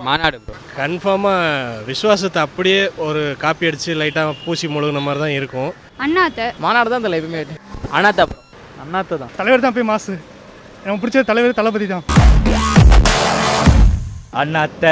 மாநாடு ப்ரோ கன்ஃபார்மாக விசுவாசத்தை அப்படியே ஒரு காப்பி அடித்து லைட்டாக பூசி முழுகின மாதிரி தான் இருக்கும் அண்ணாத்த மாநாடு தான் தலை எப்பயுமே அண்ணாத்தா ப்ரோ அண்ணாத்த தான் தலைவர் தான் போய் மாசு எனக்கு பிடிச்ச தலைவர் தளபதி தான் அண்ணாத்த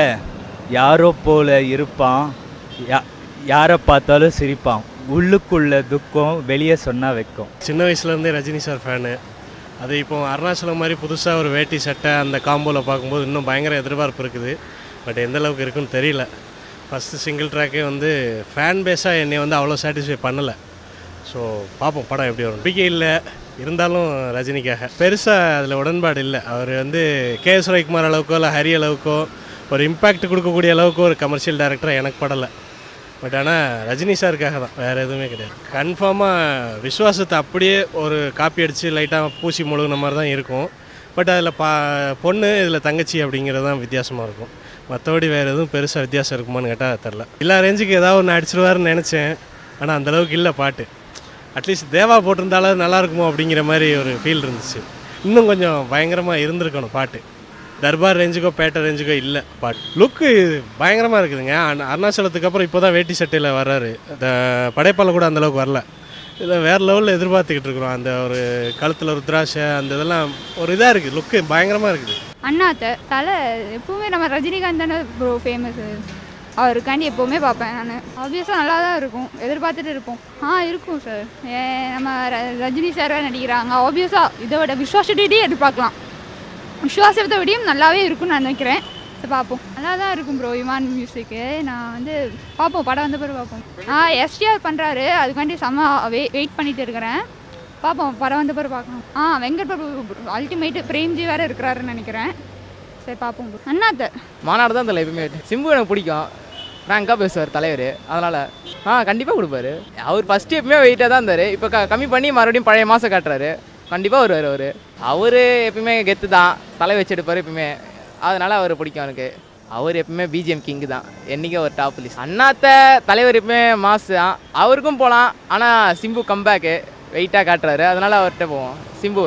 யாரோ போல இருப்பான் யா யாரை பார்த்தாலும் சிரிப்பான் உள்ளுக்குள்ள துக்கம் வெளியே சொன்னா வைக்கும் சின்ன வயசுலேருந்தே ரஜினி சார் ஃபேனு அது இப்போ அருணாச்சலம் மாதிரி புதுசாக ஒரு வேட்டி சட்டை அந்த காம்போவில் பார்க்கும்போது இன்னும் பயங்கர எதிர்பார்ப்பு இருக்குது பட் எந்த அளவுக்கு இருக்குன்னு தெரியல ஃபஸ்ட்டு சிங்கிள் ட்ராக்கே வந்து ஃபேன் பேஸாக என்னை வந்து அவ்வளோ சாட்டிஸ்ஃபை பண்ணலை ஸோ பார்ப்போம் படம் எப்படி வரும் நம்பிக்கை இல்லை இருந்தாலும் ரஜினிக்காக பெருசாக அதில் உடன்பாடு இல்லை அவர் வந்து கே எஸ் ரவிக்குமார் அளவுக்கோ இல்லை ஹரி அளவுக்கோ ஒரு இம்பேக்ட் கொடுக்கக்கூடிய அளவுக்கு ஒரு கமர்ஷியல் டேரக்டர் எனக்கு படலை பட் ஆனால் ரஜினி சாருக்காக தான் வேறு எதுவுமே கிடையாது கன்ஃபார்மாக விசுவாசத்தை அப்படியே ஒரு காப்பி அடித்து லைட்டாக பூசி முழுகின மாதிரி தான் இருக்கும் பட் அதில் பா பொண்ணு இதில் தங்கச்சி அப்படிங்கிறது தான் வித்தியாசமாக இருக்கும் மற்றபடி வேறு எதுவும் பெருசாக வித்தியாசம் இருக்குமான்னு கேட்டால் தெரில எல்லா ரேஞ்சுக்கு ஏதாவது ஒன்று அடிச்சிருவாருன்னு நினச்சேன் ஆனால் அந்தளவுக்கு இல்லை பாட்டு அட்லீஸ்ட் தேவா போட்டிருந்தாலும் நல்லா இருக்குமோ அப்படிங்கிற மாதிரி ஒரு ஃபீல் இருந்துச்சு இன்னும் கொஞ்சம் பயங்கரமாக இருந்திருக்கணும் பாட்டு தர்பார் ரேஞ்சுக்கோ பேட்டை ரேஞ்சுக்கோ இல்லை பாட்டு லுக்கு பயங்கரமாக இருக்குதுங்க அருணா- அருணாச்சலத்துக்கு அப்புறம் இப்போ தான் வேட்டி சட்டையில் வர்றாரு இந்த படைப்பால கூட அந்தளவுக்கு வரல இதில் வேறு லெவலில் எதிர்பார்த்துக்கிட்டு இருக்கிறோம் அந்த ஒரு கழுத்தில் ருத்ராட்சை அந்த இதெல்லாம் ஒரு இதாக இருக்குது லுக்கு பயங்கரமாக இருக்குது அண்ணாத்த தலை எப்பவுமே நம்ம ரஜினிகாந்த் தானே ப்ரோ ஃபேமஸ் அவருக்காண்டி எப்போவுமே பார்ப்பேன் நான் ஆப்வியஸாக நல்லா தான் இருக்கும் எதிர்பார்த்துட்டு இருப்போம் ஆ இருக்கும் சார் ஏ நம்ம ர- ரஜினி சார் நடிக்கிறாங்க ஆப்வியஸாக இதை விட விஸ்வாசத்தையே எதிர்பார்க்கலாம் விஸ்வாசத்தை விடையும் நல்லாவே இருக்கும்னு நான் நினைக்கிறேன் சரி பார்ப்போம் நல்லா தான் இருக்கும் ப்ரோ இமான் மியூசிக்கு நான் வந்து பார்ப்போம் படம் வந்த பிறகு பார்ப்போம் ஆ எஸ்டிஆர் பண்ணுறாரு அதுக்காண்டி செம்ம வெ வெயிட் பண்ணிட்டு இருக்கிறேன் பார்ப்போம் படம் வந்த பிறகு பார்க்கணும் ஆ வெங்கட் பிரபு அல்டிமேட்டு பிரேம்ஜி வேறு இருக்கிறாருன்னு நினைக்கிறேன் சரி பார்ப்போம் bro. அண்ணாத்த மாநாடு தான் தலை எப்பயுமே சிம்பு எனக்கு பிடிக்கும் ஃப்ராங்காக பேசுவார் தலைவர் அதனால் ஆ கண்டிப்பாக கொடுப்பாரு அவர் ஃபஸ்ட்டு எப்பயுமே வெயிட்டாக தான் இருந்தார் இப்போ க கம்மி பண்ணி மறுபடியும் பழைய மாதம் காட்டுறாரு கண்டிப்பாக வருவார் அவர் அவர் எப்பயுமே கெத்து தான் தலை வச்சு எடுப்பார் எப்பயுமே அதனால் அவர் பிடிக்கும் எனக்கு அவர் எப்பவுமே பிஜிஎம் கிங்கு தான் என்றைக்கும் ஒரு டாப் லிஸ்ட் அண்ணாத்த தலைவர் எப்பவுமே மாசு தான் அவருக்கும் போகலாம் ஆனால் சிம்பு கம்பேக்கு வெயிட்டாக காட்டுறாரு அதனால் அவர்கிட்ட போவோம் சிம்பு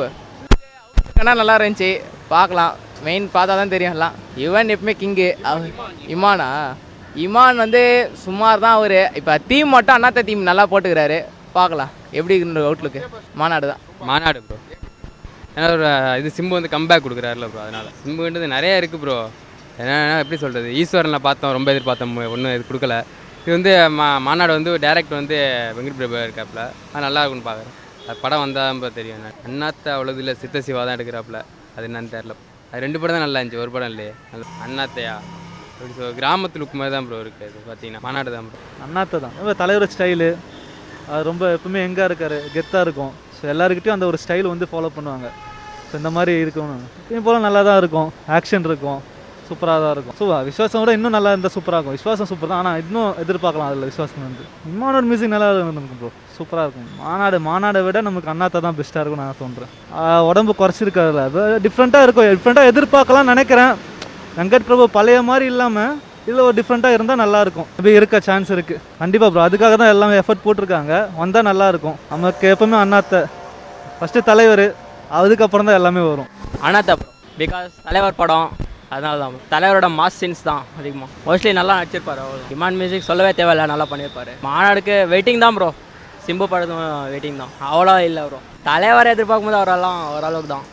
ஆனால் நல்லா இருந்துச்சு பார்க்கலாம் மெயின் பார்த்தா தான் தெரியும் எல்லாம் இவன் எப்பவுமே கிங்கு இமானா இமான் வந்து சுமார் தான் அவர் இப்போ தீம் மட்டும் அண்ணாத்த தீம் நல்லா போட்டுக்கிறாரு பார்க்கலாம் எப்படி இருக்குன்ற அவுட்லுக்கு மாநாடு தான் மாநாடு ப்ரோ ஏன்னா ஒரு இது சிம்பு வந்து கம்பேக் கொடுக்குறாருல ப்ரோ அதனால் சிம்புன்றது நிறைய இருக்குது ப்ரோ என்னன்னா எப்படி சொல்கிறது ஈஸ்வரனில் பார்த்தோம் ரொம்ப எதிர்பார்த்தோம் ஒன்றும் இது கொடுக்கல இது வந்து மா மாநாடு வந்து டேரக்ட் வந்து வெங்கட் பிரபு இருக்காப்புல அது நல்லா இருக்கும்னு பார்க்குறேன் அது படம் வந்தால் தான் தெரியும் என்ன அண்ணாத்த அவ்வளோ இல்லை சித்த சிவா தான் எடுக்கிறாப்புல அது என்னன்னு தெரில அது ரெண்டு படம் தான் நல்லா இருந்துச்சு ஒரு படம் இல்லையே நல்ல அண்ணாத்தையா அப்படி சொல் கிராமத்து லுக் மாதிரி தான் ப்ரோ இருக்குது இது பார்த்தீங்கன்னா மாநாடு தான் ப்ரோ அண்ணாத்த தான் நம்ம தலைவர் ஸ்டைலு அது ரொம்ப எப்பவுமே எங்கே இருக்காரு கெத்தாக இருக்கும் ஸோ எல்லாருக்கிட்டையும் அந்த ஒரு ஸ்டைல் வந்து ஃபாலோ பண்ணுவாங்க ஸோ இந்த மாதிரி இருக்கணும் எப்பயும் போல் நல்லா தான் இருக்கும் ஆக்ஷன் இருக்கும் சூப்பராக தான் இருக்கும் ஸோ விஸ்வாசம் விட இன்னும் நல்லா இருந்தால் சூப்பராக இருக்கும் விஸ்வாசம் சூப்பர் தான் ஆனால் இன்னும் எதிர்பார்க்கலாம் அதில் விஸ்வாசம் வந்து இம்மானோட மியூசிக் நல்லா இருக்கும் ப்ரோ சூப்பராக இருக்கும் மாநாடு மாநாடை விட நமக்கு அண்ணாத்தா தான் பெஸ்ட்டாக இருக்கும் நான் சொல்கிறேன் உடம்பு குறைச்சிருக்காருல அது டிஃப்ரெண்ட்டாக இருக்கும் டிஃப்ரெண்ட்டாக எதிர்பார்க்கலாம் நினைக்கிறேன் வெங்கட் பிரபு பழைய மாதிரி இல்லாமல் இதில் ஒரு டிஃப்ரெண்ட்டாக இருந்தால் நல்லாயிருக்கும் இப்படி இருக்க சான்ஸ் இருக்குது கண்டிப்பாக ப்ரோ அதுக்காக தான் எல்லாமே எஃபர்ட் போட்டிருக்காங்க வந்தால் நல்லாயிருக்கும் நமக்கு எப்பவுமே அண்ணாத்த ஃபஸ்ட்டு தலைவர் அதுக்கப்புறம் தான் எல்லாமே வரும் அனாத்தா பிகாஸ் தலைவர் படம் அதனால தான் தலைவரோட மாஸ் சீன்ஸ் தான் அதிகமாக மோஸ்ட்லி நல்லா நடிச்சிருப்பாரு அவர் டிமாண்ட் மியூசிக் சொல்லவே தேவையில்ல நல்லா பண்ணியிருப்பாரு மாநாடுக்கு வெயிட்டிங் தான் ப்ரோ சிம்பு படத்தும் வெயிட்டிங் தான் அவ்வளோ இல்லை ப்ரோ தலைவரை எதிர்பார்க்கும் போது அவரெல்லாம் ஓரளவுக்கு தான்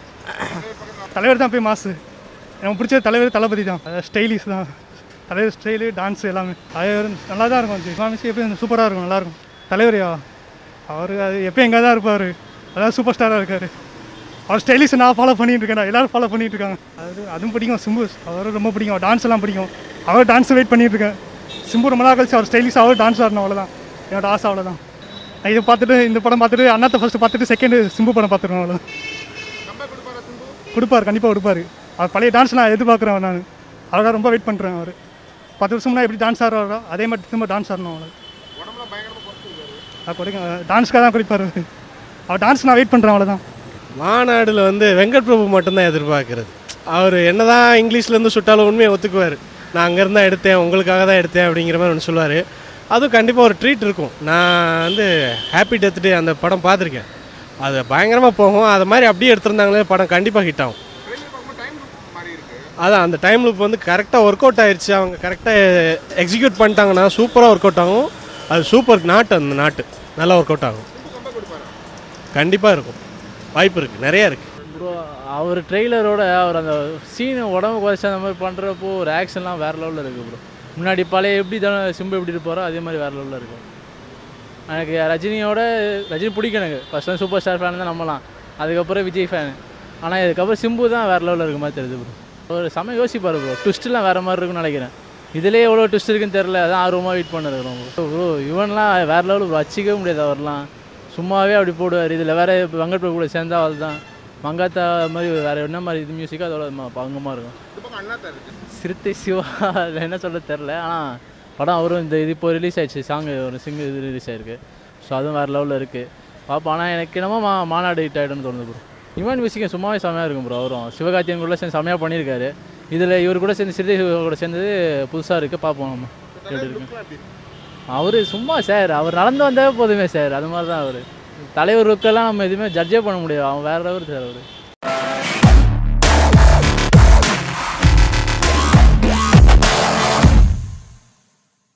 தலைவர் தான் போய் மாசு எனக்கு பிடிச்ச தலைவர் தளபதி தான் ஸ்டைலிஷ் தான் தலைவர் ஸ்டைலு டான்ஸ் எல்லாமே தலைவர் நல்லா தான் இருக்கும் இமாமிசி எப்பயும் சூப்பராக இருக்கும் நல்லாயிருக்கும் தலைவரையா அவர் அது எப்போ எங்கே தான் இருப்பார் அதான் சூப்பர் ஸ்டாராக இருக்கார் அவர் ஸ்டைலிஷ் நான் ஃபாலோ பண்ணிட்டு இருக்கேன் எல்லாரும் ஃபாலோ பண்ணிட்டு இருக்காங்க அது அதுவும் பிடிக்கும் சிம்பு அவரும் ரொம்ப பிடிக்கும் டான்ஸ் எல்லாம் பிடிக்கும் அவர் டான்ஸ் வெயிட் பண்ணிட்டு இருக்கேன் சிம்பு ரொம்ப நாள் கழிச்சு அவர் ஸ்டைலிஷ் அவர் டான்ஸ் ஆடணும் அவ்வளோதான் என்னோட ஆசை அவ்வளோதான் நான் இதை பார்த்துட்டு இந்த படம் பார்த்துட்டு அண்ணாத்தை ஃபஸ்ட்டு பார்த்துட்டு செகண்ட் சிம்பு படம் பார்த்துருவேன் அவ்வளோதான் கொடுப்பார் கண்டிப்பாக கொடுப்பாரு அவர் பழைய டான்ஸ் நான் எதிர்பார்க்குறேன் நான் அவராக ரொம்ப வெயிட் பண்ணுறேன் அவர் பத்து வருஷம் முன்னாடி எப்படி டான்ஸ் ஆடுறாரோ அதே மாதிரி திரும்ப டான்ஸ் ஆடணும் அவர் குறைக்க டான்ஸ்க்காக தான் குறைப்பார் அவரு. அவர் டான்ஸ் நான் வெயிட் பண்ணுறேன் அவ்வளோதான் மாநாடுல வந்து வெங்கட் பிரபு மட்டும்தான் எதிர்பார்க்கறது அவர் என்னதான் இங்கிலீஷ்லேருந்து சுட்டாலும் உண்மையை ஒத்துக்குவார் நான் அங்கேருந்து தான் எடுத்தேன் உங்களுக்காக தான் எடுத்தேன் அப்படிங்கிற மாதிரி ஒன்று சொல்லுவார் அதுவும் கண்டிப்பாக ஒரு ட்ரீட் இருக்கும் நான் வந்து ஹாப்பி டெத் டே அந்த படம் பார்த்துருக்கேன் அது பயங்கரமாக போகும் அது மாதிரி அப்படியே எடுத்திருந்தாங்களே படம் கண்டிப்பாக ஹிட் ஆகும் அதான் அந்த டைம் லூப் வந்து கரெக்டாக ஒர்க் அவுட் ஆயிடுச்சு அவங்க கரெக்டாக எக்ஸிக்யூட் பண்ணிட்டாங்கன்னா சூப்பராக ஒர்க் அவுட் ஆகும் அது சூப்பர் நாட்டு அந்த நாட்டு நல்லா ஒர்க் அவுட் ஆகும் கண்டிப்பாக இருக்கும் வாய்ப்பு இருக்குது நிறையா இருக்குது ப்ரோ அவர் ட்ரெய்லரோட அவர் அந்த சீனை உடம்பு குறைச்சி அந்த மாதிரி பண்ணுறப்போ ஒரு ஆக்ஷன்லாம் வேறு லெவலில் இருக்குது ப்ரோ முன்னாடி பழைய எப்படி தானே சிம்பு எப்படி இருப்பாரோ அதே மாதிரி வேறு லெவலில் இருக்கும் எனக்கு ரஜினியோட ரஜினி பிடிக்கும் எனக்கு ஃபஸ்ட் சூப்பர் ஸ்டார் ஃபேன் தான் நம்பலாம் அதுக்கப்புறம் விஜய் ஃபேன் ஆனால் இதுக்கப்புறம் சிம்பு தான் வேறு லெவலில் இருக்க மாதிரி தெரியுது ப்ரோ ஒரு செம யோசிப்பார் ப்ரோ ட்விஸ்ட்லாம் வேறு மாதிரி இருக்குன்னு நினைக்கிறேன் இதுலேயே எவ்வளோ ட்விஸ்ட் இருக்குன்னு தெரில அதான் ஆர்வமாக வெயிட் பண்ணிருக்கிறோம் ப்ரோ இவன்லாம் வேறு லெவலில் ப்ரோ அச்சிக்கவே முடியாது அவர்லாம் சும்மாவே அப்படி போடுவார் இதில் வேறு வெங்கட் பிரபு கூட சேர்ந்தா அவள் தான் மங்காத்தா மாதிரி வேறு என்ன மாதிரி இது மியூசிக்கோ அதோட ம- பங்கமாக இருக்கும் சிறுத்தை சிவா அதில் என்ன சொல்ல தெரில ஆனால் படம் அவரும் இந்த இது இப்போ ரிலீஸ் ஆயிடுச்சு சாங் ஒரு சிங்கிள் இது ரிலீஸ் ஆயிருக்கு ஸோ அதுவும் வேறு லெவலில் இருக்குது பார்ப்போம் ஆனால் எனக்கு என்னமோ மா மாநாடு ஹிட் ஆகிடும்னு தோணுது ப்ரோ இவன் மியூசிக்கும் சும்மாவே செம்மையாக இருக்கும் ப்ரோ அவரும் சிவகார்த்தியன் கூட சேர்ந்து செம்மையாக பண்ணியிருக்காரு இதில் இவர் கூட சேர்ந்து சிறுத்தை சிவா கூட சேர்ந்தது புதுசாக இருக்குது பார்ப்போம் நம்ம எப்படி இருக்கு அவர் சும்மா சார் அவர் நடந்து வந்தாவே போதுமே சார் அது மாதிரி தான் அவர் தலைவர் லுக்கெல்லாம் நம்ம எதுவுமே ஜட்ஜே பண்ண முடியாது அவன் வேறு லெவல் சார் அவர்